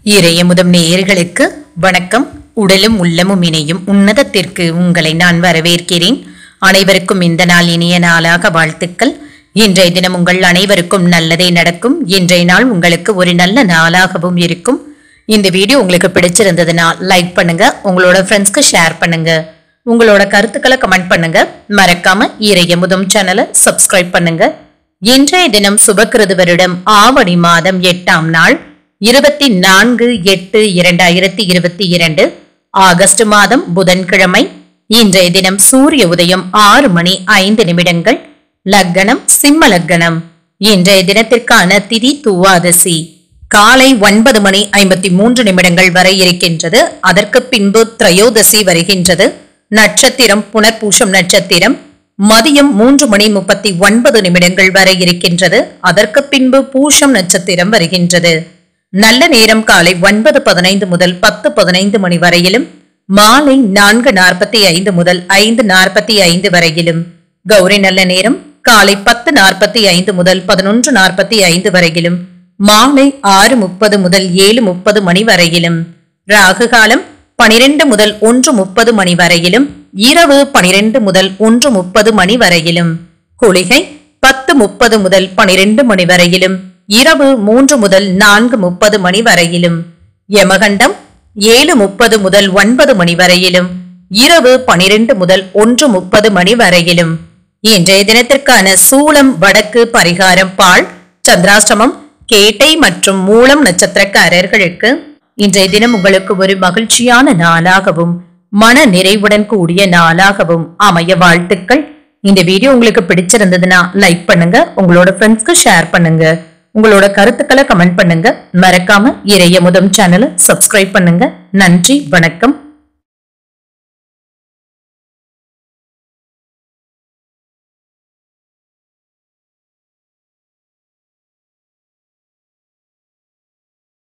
இறையமுதம் நேயர்களுக்கு வணக்கம் உடலும் உள்ளமும் இணையும் உன்னதத்திற்கு உங்களை நான் வரவேற்கிறேன் அனைவருக்கும் இந்த நாள் இனிய நாளாக வாழ்த்துக்கள் இன்றைய தினம் உங்கள் அனைவருக்கும் நல்லதே நடக்கும் இன்றைய நாள் உங்களுக்கு ஒரு நல்ல நாளாகவும் இருக்கும் இந்த வீடியோ உங்களுக்கு பிடிச்சிருந்ததுன்னா லைக் பண்ணுங்க உங்களோட ஃப்ரெண்ட்ஸ்க்கு ஷேர் பண்ணுங்க உங்களோட கருத்துக்களை கமெண்ட் பண்ணுங்க மறக்காம இறையமுதம் சேனலை சப்ஸ்கிரைப் பண்ணுங்க இன்றைய தினம் சுபக்கிருது வருடம் ஆவணி மாதம் எட்டாம் நாள் இருபத்தி நான்கு எட்டு இரண்டாயிரத்தி இருபத்தி இரண்டு ஆகஸ்ட் மாதம் புதன்கிழமை இன்றைய தினம் சூரிய உதயம் ஆறு மணி ஐந்து நிமிடங்கள் லக்கணம் சிம்ம லக்கணம் இன்றைய தினத்திற்கான திதி துவாதசி காலை ஒன்பது மணி ஐம்பத்தி மூன்று நிமிடங்கள் வரை இருக்கின்றது அதற்கு பின்பு திரையோதசி வருகின்றது நட்சத்திரம் புனர்பூஷம் நட்சத்திரம் மதியம் மூன்று மணி முப்பத்தி ஒன்பது நிமிடங்கள் வரை இருக்கின்றது அதற்கு பின்பு பூஷம் நட்சத்திரம் வருகின்றது நல்ல நேரம் காலை ஒன்பது பதினைந்து முதல் பத்து பதினைந்து மணி வரையிலும் மாலை நான்கு நாற்பத்தி ஐந்து முதல் ஐந்து நாற்பத்தி ஐந்து வரையிலும் கௌரி நல்ல நேரம் காலை பத்து நாற்பத்தி ஐந்து முதல் பதினொன்று நாற்பத்தி ஐந்து வரையிலும் மாலை ஆறு முப்பது முதல் ஏழு முப்பது மணி வரையிலும் ராகு காலம் பனிரெண்டு முதல் ஒன்று முப்பது மணி வரையிலும் இரவு பனிரெண்டு முதல் ஒன்று முப்பது மணி வரையிலும் குளிகை பத்து முப்பது முதல் பனிரெண்டு மணி வரையிலும் இரவு மூன்று முதல் நான்கு முப்பது மணி வரையிலும் யமகண்டம் ஏழு முப்பது முதல் ஒன்பது மணி வரையிலும் இரவு பனிரெண்டு முதல் ஒன்று முப்பது மணி வரையிலும் இன்றைய தினத்திற்கான சூளம் வடக்கு பரிகாரம் பால் சந்திராஷ்டமம் கேட்டை மற்றும் மூலம் நட்சத்திரக்காரர்களுக்கு இன்றைய தினம் உங்களுக்கு ஒரு மகிழ்ச்சியான நாளாகவும் மன நிறைவுடன் கூடிய நாளாகவும் அமைய வாழ்த்துக்கள் இந்த வீடியோ உங்களுக்கு பிடிச்சிருந்ததுன்னா லைக் பண்ணுங்க உங்களோட ஃப்ரெண்ட்ஸ்க்கு ஷேர் பண்ணுங்க உங்களோட கருத்துக்களை கமெண்ட் பண்ணுங்க மறக்காம இறைய முதம் சேனலை சப்ஸ்கிரைப் பண்ணுங்க நன்றி வணக்கம்